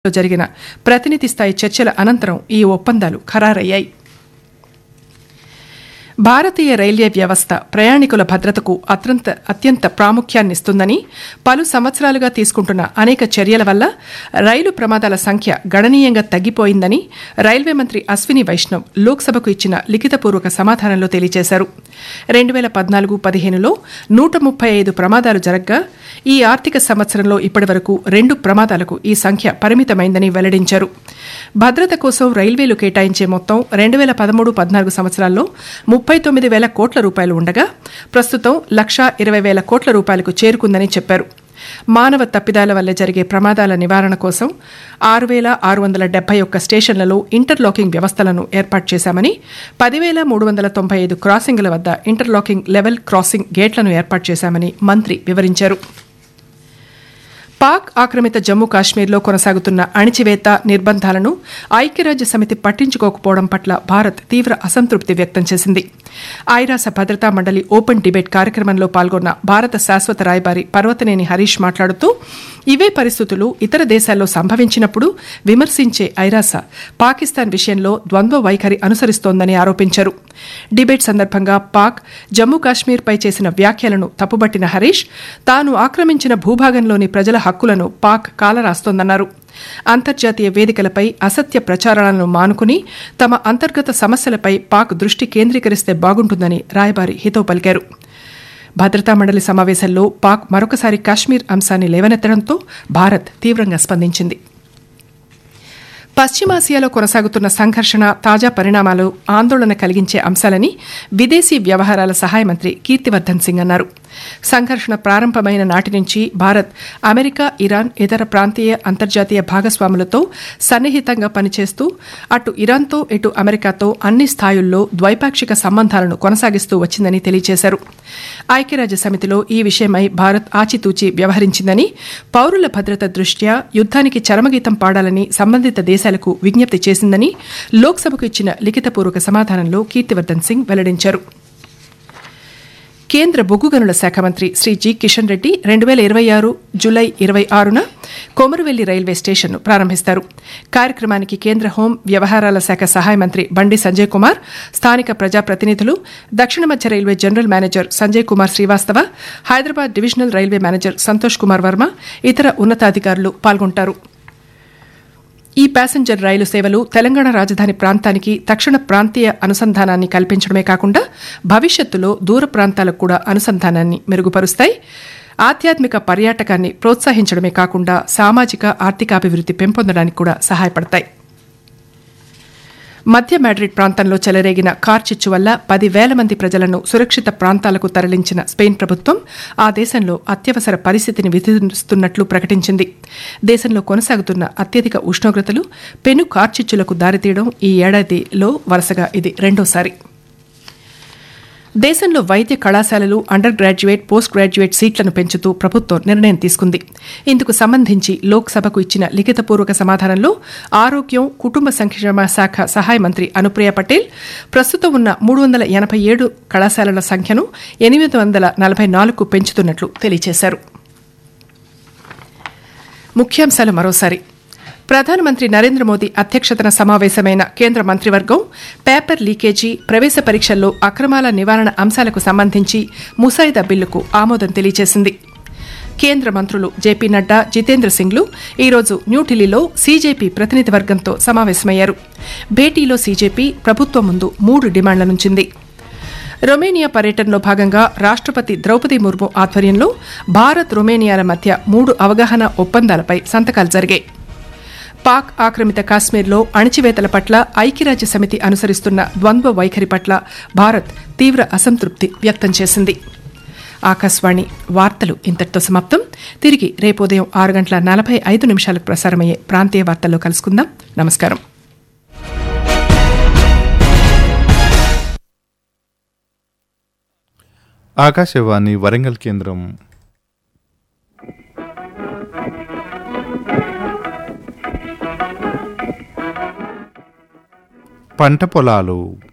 లో జరిగిన ప్రతినిధి స్థాయి చర్చల అనంతరం ఈ ఒప్పందాలు ఖరారయ్యాయి భారతీయ రైల్వే వ్యవస్థ ప్రయాణికుల భద్రతకు అత్యంత అత్యంత ప్రాముఖ్యాన్నిస్తుందని పలు సంవత్సరాలుగా తీసుకుంటున్న అనేక చర్యల వల్ల రైలు ప్రమాదాల సంఖ్య గణనీయంగా తగ్గిపోయిందని రైల్వే మంత్రి అశ్విని వైష్ణవ్ లోక్సభకు ఇచ్చిన లిఖితపూర్వక సమాధానంలో తెలియజేశారు రెండు వేల పద్నాలుగు పదిహేనులో నూట ముప్పై ఐదు ప్రమాదాలు జరగ్గా ఈ ఆర్థిక సంవత్సరంలో ఇప్పటివరకు రెండు ప్రమాదాలకు ఈ సంఖ్య పరిమితమైందని వెల్లడించారు భద్రత కోసం రైల్వేలు కేటాయించే మొత్తం రెండు వేల పదమూడు పద్నాలుగు సంవత్సరాల్లో ముప్పై తొమ్మిది వేల కోట్ల రూపాయలు ఉండగా ప్రస్తుతం లక్షా ఇరవై వేల కోట్ల రూపాయలకు చేరుకుందని చెప్పారు మానవ తప్పిదాల వల్ల జరిగే ప్రమాదాల నివారణ కోసం ఆరు వేల ఆరు వందల డెబ్బై ఒక్క స్టేషన్లలో ఇంటర్లాకింగ్ వ్యవస్థలను ఏర్పాటు చేశామని పదివేల మూడు వందల తొంభై ఐదు క్రాసింగ్ల వద్ద ఇంటర్లాకింగ్ లెవెల్ క్రాసింగ్ గేట్లను ఏర్పాటు చేశామని మంత్రి వివరించారు పాక్ ఆక్రమిత జమ్మూ కాశ్మీర్లో కొనసాగుతున్న అణిచివేత నిర్బంధాలను ఐక్యరాజ్య సమితి పట్టించుకోకపోవడం పట్ల భారత్ తీవ్ర అసంతృప్తి వ్యక్తం చేసింది ఐరాస భద్రతా మండలి ఓపెన్ డిబేట్ కార్యక్రమంలో పాల్గొన్న భారత శాశ్వత రాయబారి పర్వతనేని హరీష్ మాట్లాడుతూ ఇవే పరిస్థితులు ఇతర దేశాల్లో సంభవించినప్పుడు విమర్శించే ఐరాస పాకిస్తాన్ విషయంలో ద్వంద్వ వైఖరి అనుసరిస్తోందని ఆరోపించారు డిబేట్ సందర్భంగా పాక్ జమ్మూ కాశ్మీర్పై చేసిన వ్యాఖ్యలను తప్పుబట్టిన హరీష్ తాను ఆక్రమించిన భూభాగంలోని ప్రజల హక్కులను పాక్ కాలరాస్తోందన్నారు అంతర్జాతీయ వేదికలపై అసత్య ప్రచారాలను మానుకుని తమ అంతర్గత సమస్యలపై పాక్ దృష్టి కేంద్రీకరిస్తే బాగుంటుందని రాయబారి హితో పలికారు భద్రతా మండలి సమావేశంలో పాక్ మరొకసారి కాశ్మీర్ అంశాన్ని లేవనెత్తడంతో భారత్ తీవ్రంగా స్పందించింది పశ్చిమాసియాలో కొనసాగుతున్న సంఘర్షణ తాజా పరిణామాలు ఆందోళన కలిగించే అంశాలని విదేశీ వ్యవహారాల సహాయ మంత్రి కీర్తివర్ధన్ సింగ్ అన్నారు సంఘర్షణ ప్రారంభమైన నాటి నుంచి భారత్ అమెరికా ఇరాన్ ఇతర ప్రాంతీయ అంతర్జాతీయ భాగస్వాములతో సన్నిహితంగా పనిచేస్తూ అటు ఇరాన్తో ఇటు అమెరికాతో అన్ని స్థాయిల్లో ద్వైపాక్షిక సంబంధాలను కొనసాగిస్తూ వచ్చిందని తెలియజేశారు ఐక్యరాజ్య సమితిలో ఈ విషయమై భారత్ ఆచితూచి వ్యవహరించిందని పౌరుల భద్రత దృష్ట్యా యుద్ధానికి చరమగీతం పాడాలని సంబంధిత దేశాలకు విజ్ఞప్తి చేసిందని లోక్సభకు ఇచ్చిన లిఖితపూర్వక సమాధానంలో కీర్తివర్ధన్ సింగ్ వెల్లడించారు కేంద్ర బొగ్గు గనుల శాఖ మంత్రి శ్రీ జి కిషన్ రెడ్డి రెండు వేల ఇరవై ఆరు జులై ఇరవై ఆరున కొమరవెల్లి రైల్వే స్టేషన్ను ప్రారంభిస్తారు కార్యక్రమానికి కేంద్ర హోం వ్యవహారాల శాఖ సహాయ మంత్రి బండి సంజయ్ కుమార్ స్థానిక ప్రజాప్రతినిధులు దక్షిణ మధ్య railway general manager Sanjay Kumar Srivastava Hyderabad divisional railway manager Santosh Kumar Varma ఇతర ఉన్నతాధికారులు పాల్గొంటారు ఈ ప్యాసింజర్ రైలు సేవలు తెలంగాణ రాజధాని ప్రాంతానికి తక్షణ ప్రాంతీయ అనుసంధానాన్ని కల్పించడమే కాకుండా భవిష్యత్తులో దూర ప్రాంతాలకు కూడా అనుసంధానాన్ని మెరుగుపరుస్తాయి ఆధ్యాత్మిక పర్యాటకాన్ని ప్రోత్సహించడమే కాకుండా సామాజిక ఆర్థికాభివృద్ధి పెంపొందడానికి కూడా సహాయపడతాయి మధ్య మాడ్రిడ్ ప్రాంతంలో చెలరేగిన కార్చిచ్చు వల్ల పదివేల మంది ప్రజలను సురక్షిత ప్రాంతాలకు తరలించిన స్పెయిన్ ప్రభుత్వం ఆ దేశంలో అత్యవసర పరిస్థితిని విధిస్తున్నట్లు ప్రకటించింది దేశంలో కొనసాగుతున్న అత్యధిక ఉష్ణోగ్రతలు పెను కార్చిచ్చులకు దారితీయడం ఈ ఏడాదిలో వరుసగా ఇది రెండోసారి దేశంలో వైద్య కళాశాలలు అండర్ గ్రాడ్యుయేట్ పోస్ట్ గ్రాడ్యుయేట్ సీట్లను పెంచుతూ ప్రభుత్వం నిర్ణయం తీసుకుంది ఇందుకు సంబంధించి లోక్సభకు ఇచ్చిన లిఖితపూర్వక సమాధానంలో ఆరోగ్యం కుటుంబ సంక్షేమ శాఖ సహాయ మంత్రి అనుప్రియ పటేల్ ప్రస్తుతం ఉన్న మూడు వందల ఎనభై ఏడు కళాశాలల సంఖ్యను ఎనిమిది వందల నలభై నాలుగుకు పెంచుతున్నట్లు తెలియజేశారు ముఖ్యాంశాలు మరోసారి ప్రధానమంత్రి నరేంద్ర మోదీ అధ్యక్షతన సమావేశమైన కేంద్ర మంత్రివర్గం పేపర్ లీకేజీ ప్రవేశ పరీక్షల్లో అక్రమాల నివారణ అంశాలకు సంబంధించి ముసాయిదా బిల్లుకు ఆమోదం తెలియజేసింది కేంద్ర మంత్రులు జేపీ నడ్డా జితేంద్ర సింగ్లు ఈరోజు న్యూఢిల్లీలో సీజేపీ ప్రతినిధి వర్గంతో సమావేశమయ్యారు భేటీలో సీజేపీ ప్రభుత్వం ముందు మూడు డిమాండ్లనుంచింది రొమేనియా పర్యటనలో భాగంగా రాష్ట్రపతి ద్రౌపది ముర్ము ఆధ్వర్యంలో భారత్ రొమేనియాల మధ్య మూడు అవగాహన ఒప్పందాలపై సంతకాలు జరిగాయి పాక్ ఆక్రమిత కాశ్మీర్లో అణిచివేతల పట్ల ఐక్యరాజ్య సమితి అనుసరిస్తున్న ద్వంద్వ వైఖరి పట్ల భారత్ తీవ్ర అసంతృప్తి వ్యక్తం చేసింది ఆకాశవాణి వార్తలు ఇంతటితో సమాప్తం తిరిగి రేపు ఉదయం ఆరు గంటల నలభై ఐదు నిమిషాలకు ప్రసారమయ్యే ప్రాంతీయ వార్తల్లో కలుసుకుందాం నమస్కారం ఆకాశవాణి వరంగల్ కేంద్రం పంట పొలాలు